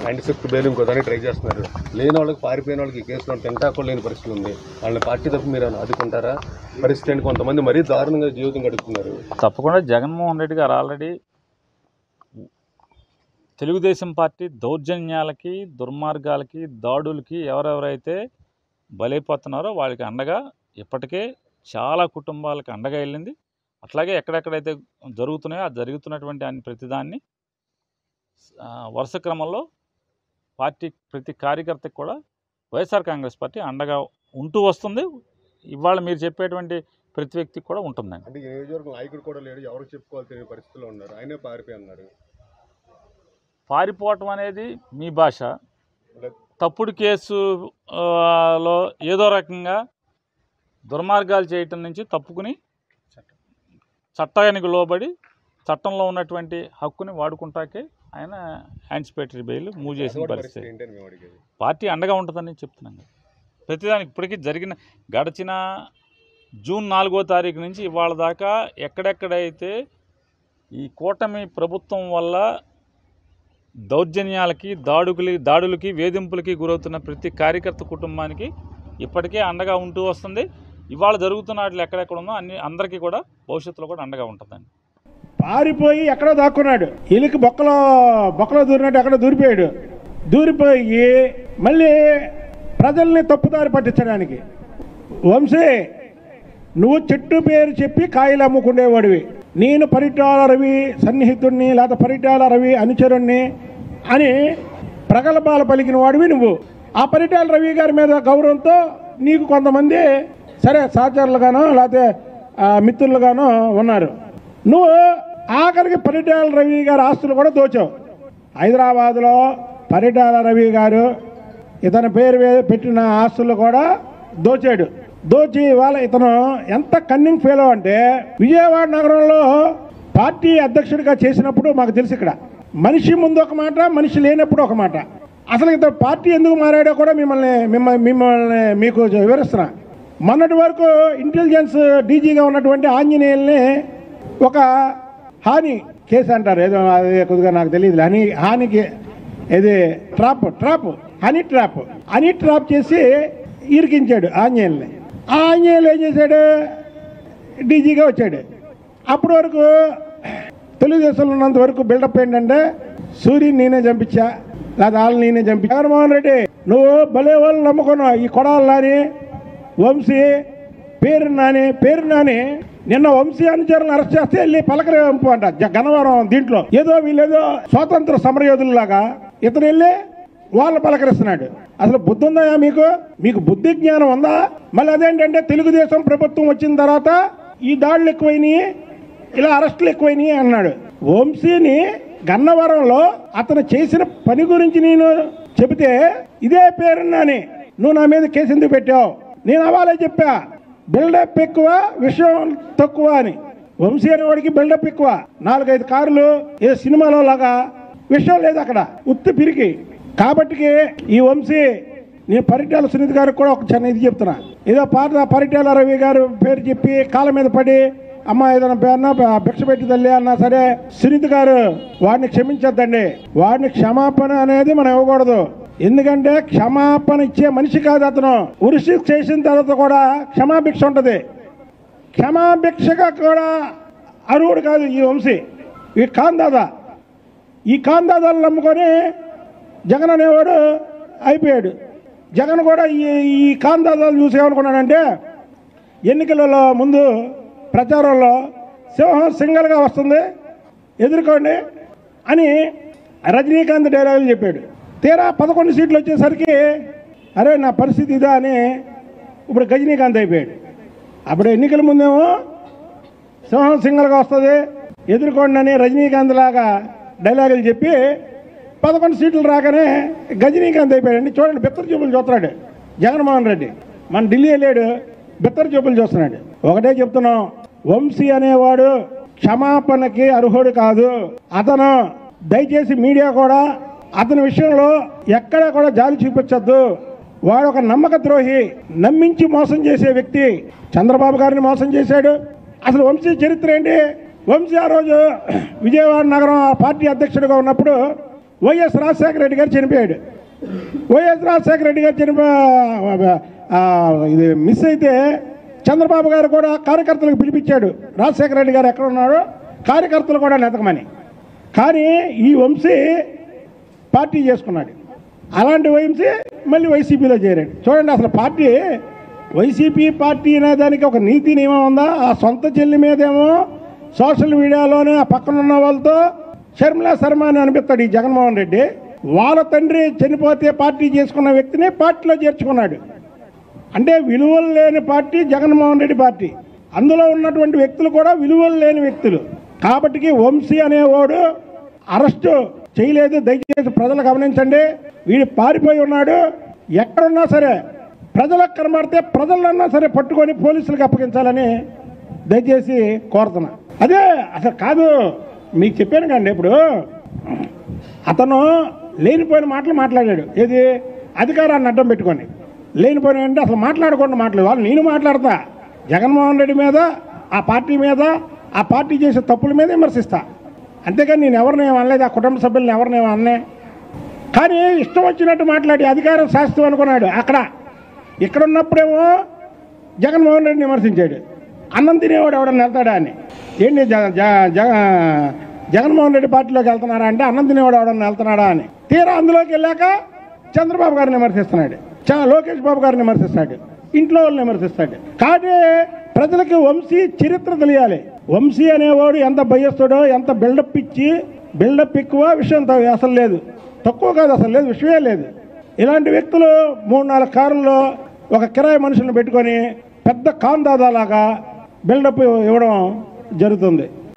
యాంటిసెప్ట్ bail ఇంకో దాన్ని try చేస్తున్నారు లేని వాళ్ళకి పారిపోయిన వాళ్ళకి ఈ కేసులో తింటా కూడా లేని పరిస్థితి ఉంది వాళ్ళని పార్టీ తప్పు మీరు ఆదుకుంటారా పరిస్థితి ఏంటి కొంతమంది మరీ దారుణంగా జీవితం గడుపుతున్నారు తప్పకుండా జగన్మోహన్ రెడ్డి గారు ఆల్రెడీ తెలుగుదేశం పార్టీ దౌర్జన్యాలకి దుర్మార్గాలకి దాడులకి ఎవరెవరైతే బలైపోతున్నారో వాళ్ళకి అండగా ఇప్పటికే చాలా కుటుంబాలకు అండగా వెళ్ళింది అట్లాగే ఎక్కడెక్కడైతే జరుగుతున్నాయో ఆ జరుగుతున్నటువంటి అన్ని ప్రతిదాన్ని ఆ, వరుస క్రమంలో పార్టీ ప్రతి కార్యకర్తకి కూడా వైఎస్ఆర్ కాంగ్రెస్ పార్టీ అండగా ఉంటూ వస్తుంది ఇవాళ మీరు చెప్పేటువంటి ప్రతి వ్యక్తికి కూడా ఉంటుందండి అంటే ఈ నియోజకవర్గం నాయకుడు కూడా లేడు ఎవరికి చెప్పుకోవాలి తెలియని పరిస్థితిలో ఉన్నారు ఆయనే పారిపోయి అన్నారు పారిపోవటం అనేది మీ భాష తప్పుడు కేసు ఆ, లో ఏదో రకంగా దుర్మార్గాలు చేయటం నుంచి తప్పుకుని చట్టానికి లోబడి చట్టంలో ఉన్నటువంటి హక్కుని వాడుకుంటాకే ఆయన యాంటిసిపేటరీ బెయిల్ మూవ్ చేసిన అటువంటి పరిస్థితి పరిస్థితి ఏంటని మేము అడిగేది పార్టీ అండగా ఉంటుందని చెప్తున్నాం కదా ప్రతిదానికి ఇప్పటికీ జరిగిన గడిచిన జూన్ నాలుగో తారీఖు నుంచి ఇవాళ దాకా ఎక్కడెక్కడైతే ఈ కూటమి ప్రభుత్వం వల్ల దౌర్జన్యాలకి దాడుకులి దాడులకి వేధింపులకి గురవుతున్న ప్రతి కార్యకర్త కుటుంబానికి ఇప్పటికే అండగా ఉంటూ వస్తుంది ఇవాళ జరుగుతున్న వాటిలో ఎక్కడెక్కడ ఉందో అన్ని అందరికీ కూడా భవిష్యత్తులో కూడా అండగా ఉంటుందండి పారిపోయి ఎక్కడో దాక్కున్నాడు ఎలికి బొక్కలో బొక్కలో దూరినట్టు ఎక్కడో దూరిపోయాడు దూరిపోయి మళ్ళీ ప్రజల్ని తప్పుదారి పట్టించడానికి వంశీ నువ్వు చెట్టు పేరు చెప్పి కాయలు అమ్ముకునేవాడివి నేను పరిటాల రవి సన్నిహితుడిని లేదా పరిటాల రవి అనుచరుణ్ణి అని ప్రగల్భాలు పలికిన వాడివి నువ్వు ఆ పరిటాల రవి గారి మీద గౌరవంతో నీకు కొంతమంది సరే సహచరులుగానో లేకపోతే ఆ, మిత్రులుగానో ఉన్నారు నువ్వు ఆఖరికి పరిటాల రవి గారి ఆస్తులు కూడా దోచావు హైదరాబాద్లో పరిటాల రవి గారు ఇతని పేరు వే- పెట్టిన ఆస్తులు కూడా దోచాడు దోచి ఇవాళ ఇతను ఎంత కన్నింగ్ ఫెయిల్ అంటే విజయవాడ నగరంలో పార్టీ అధ్యక్షుడిగా చేసినప్పుడు మాకు తెలుసు ఇక్కడ మనిషి ముందు ఒక మాట మనిషి లేనప్పుడు ఒక మాట అసలు ఇతను పార్టీ ఎందుకు మారాడో కూడా మిమ్మల్ని మిమ్మల్ని మిమ్మల్ని మీకు వివరిస్తున్నా మొన్నటి వరకు ఇంటెలిజెన్స్ డీజీగా ఉన్నటువంటి ఆంజనేయుల్ని ఒక హాని కేసు అంటారు ఏదో అది కొద్దిగా నాకు తెలియదు హనీ హానికి ఇది trap trap honey trap honey trap చేసి ఇరికించాడు ఆంజనేయుల్ని ఆ ఆంజనేయులు ఏం చేశాడు డీజీగా వచ్చాడు అప్పటి వరకు తెలుగుదేశంలో ఉన్నంత వరకు బిల్డప్ ఏంటంటే సూర్యుని నేనే చంపించా లేదా వాళ్ళని నేనే చంపించా జగన్మోహన్ రెడ్డి నువ్వు భలే వాళ్ళు నమ్ముకున్నావు ఈ కొడాలి నాని వంశీ పేరు నాని పేరు నాని నిన్న వంశీ అనుచరులను అరెస్ట్ చేస్తే వెళ్ళి పలకరింపు అంట జ- గన్నవరం దీంట్లో ఏదో వీళ్ళేదో స్వాతంత్ర సమరయోధుల్లాగా ఇతను వెళ్ళి వాళ్ళు పలకరిస్తున్నాడు అసలు బుద్ధి ఉందా మీకు మీకు బుద్ధి జ్ఞానం ఉందా మళ్ళీ అదేంటంటే తెలుగుదేశం ప్రభుత్వం వచ్చిన తర్వాత ఈ దాడులు ఎక్కువైనాయి ఇలా అరెస్టులు ఎక్కువైనాయి అన్నాడు వంశీని గన్నవరంలో అతను చేసిన పని గురించి నేను చెబితే ఇదే పేరున్నాని నువ్వు నా మీద కేసు ఎందుకు పెట్టావు నేను అవాలే చెప్పా బిల్డప్ ఎక్కువ విషయం తక్కువ అని వంశీ అనేవాడికి బిల్డప్ ఎక్కువ నాలుగైదు కార్లు ఏ సినిమాలో లాగా విషయం లేదు అక్కడ ఉత్తి పిరికి కాబట్టికి ఈ వంశీ నేను పరిటాల సునీత గారికి కూడా ఒక చిన్న ఇది చెప్తున్నా ఏదో పాత పరిటాల రవి గారు పేరు చెప్పి కాళ్ళ మీద పడి అమ్మ ఏదైనా పేరున భిక్ష పెట్టి తల్లి అన్నా సరే సునీత గారు వాడిని క్షమించొద్దండి వాడిని క్షమాపణ అనేది మనం ఇవ్వకూడదు ఎందుకంటే క్షమాపణ ఇచ్చే మనిషి కాదు అతను ఉరిసి చేసిన తర్వాత కూడా క్షమాభిక్ష ఉంటుంది క్షమాభిక్షగా కూడా అర్హుడు కాదు ఈ వంశీ ఈ కాందాదా ఈ కాందాదాలు నమ్ముకొని జగన్ అనేవాడు అయిపోయాడు జగన్ కూడా ఈ ఈ కాందాదాలు చూసి ఏమనుకున్నాడంటే ఎన్నికలలో ముందు ప్రచారంలో సింహం సింగల్గా వస్తుంది ఎదుర్కోండి అని రజనీకాంత్ డైలాగులు చెప్పాడు తీరా పదకొండు సీట్లు వచ్చేసరికి అరే నా పరిస్థితి ఇదా అని ఇప్పుడు గజనీకాంత్ అయిపోయాడు అప్పుడు ఎన్నికల ముందేమో సింహం సింగల్గా వస్తుంది ఎదుర్కోండి అని రజనీకాంత్ లాగా డైలాగులు చెప్పి పదకొండు సీట్లు రాగానే గజనీకాంత్ అయిపోయాడండి చూడండి బెత్తర చూపులు చూస్తున్నాడు జగన్మోహన్ రెడ్డి మన ఢిల్లీ వెళ్ళాడు బెత్తర చూపులు చూస్తున్నాడు ఒకటే చెప్తున్నాం వంశీ అనేవాడు క్షమాపణకి అర్హుడు కాదు అతను దయచేసి మీడియా కూడా అతని విషయంలో ఎక్కడ కూడా జాలి చూపించొద్దు వాడు ఒక నమ్మక ద్రోహి నమ్మించి మోసం చేసే వ్యక్తి చంద్రబాబు గారిని మోసం చేశాడు అసలు వంశీ చరిత్ర ఏంటి వంశీ ఆ రోజు విజయవాడ నగరం పార్టీ అధ్యక్షుడిగా ఉన్నప్పుడు వైఎస్ రాజశేఖర రెడ్డి గారు చనిపోయాడు వైఎస్ రాజశేఖర రెడ్డి గారు చనిపో ఆ, ఇది మిస్ అయితే చంద్రబాబు గారు కూడా కార్యకర్తలకు పిలిపించాడు రాజశేఖర రెడ్డి గారు ఎక్కడ ఉన్నారో కార్యకర్తలు కూడా నెతకమని కానీ ఈ వంశీ పార్టీ చేసుకున్నాడు అలాంటి వంశీ మళ్ళీ వైసీపీలో చేరాడు చూడండి అసలు పార్టీ వైసీపీ పార్టీ అనే దానికి ఒక నీతి నియమం ఉందా ఆ సొంత చెల్లి మీదేమో సోషల్ మీడియాలోనే ఆ పక్కన ఉన్న వాళ్ళతో షర్మిలా శర్మ అని అనిపిస్తాడు ఈ జగన్మోహన్ రెడ్డి వాళ్ళ తండ్రి చనిపోతే పార్టీ చేసుకున్న వ్యక్తిని పార్టీలో చేర్చుకున్నాడు అంటే విలువలు లేని పార్టీ జగన్మోహన్ రెడ్డి పార్టీ అందులో ఉన్నటువంటి వ్యక్తులు కూడా విలువలు లేని వ్యక్తులు కాబట్టికి వంశీ అనేవాడు అరెస్టు చేయలేదు దయచేసి ప్రజలు గమనించండి వీడు పారిపోయి ఉన్నాడు ఎక్కడున్నా సరే ప్రజలకు కనబడితే ప్రజలన్నా సరే పట్టుకొని పోలీసులకు అప్పగించాలని దయచేసి కోరుతున్నా అదే అసలు కాదు మీకు చెప్పాను కండి ఇప్పుడు అతను లేనిపోయిన మాటలు మాట్లాడాడు ఏది అధికారాన్ని అడ్డం పెట్టుకొని లేనిపోయిన అంటే అసలు మాట్లాడకుండా మాట్లాడు వాళ్ళు నేను మాట్లాడతా జగన్మోహన్ రెడ్డి మీద ఆ పార్టీ మీద ఆ పార్టీ చేసే తప్పుల మీద విమర్శిస్తా అంతేకాని నేను ఎవరిని అనలేదు ఆ కుటుంబ సభ్యులను ఎవరిని అన్నే కానీ ఇష్టం వచ్చినట్టు మాట్లాడి అధికారం శాస్త్రం అనుకున్నాడు అక్కడ ఇక్కడ ఉన్నప్పుడేమో జగన్మోహన్ రెడ్డిని విమర్శించాడు అన్నం తినేవాడు ఎవడన్నా వెళ్తాడా అని ఏంటి జ జ- జగ జగన్మోహన్ రెడ్డి పార్టీలోకి వెళ్తున్నారా అంటే అన్నం తినేవాడు ఎవడన్నా వెళ్తున్నాడా అని తీరా అందులోకి వెళ్ళాక చంద్రబాబు గారిని విమర్శిస్తున్నాడు చ- లోకేష్ బాబు గారిని విమర్శిస్తాడు ఇంట్లో వాళ్ళని విమర్శిస్తాడు కానీ ప్రజలకి వంశీ చరిత్ర తెలియాలి వంశీ అనేవాడు ఎంత భయస్తుడో ఎంత బిల్డప్ ఇచ్చి బిల్డప్ ఎక్కువ విషయం త- అసలు లేదు తక్కువ కాదు అసలు లేదు విషయమే లేదు ఇలాంటి వ్యక్తులు మూడు నాలుగు కారుల్లో ఒక కిరాయి మనుషులను పెట్టుకొని పెద్ద కాందాదాలాగా బిల్డప్ ఇవ్వడం జరుగుతుంది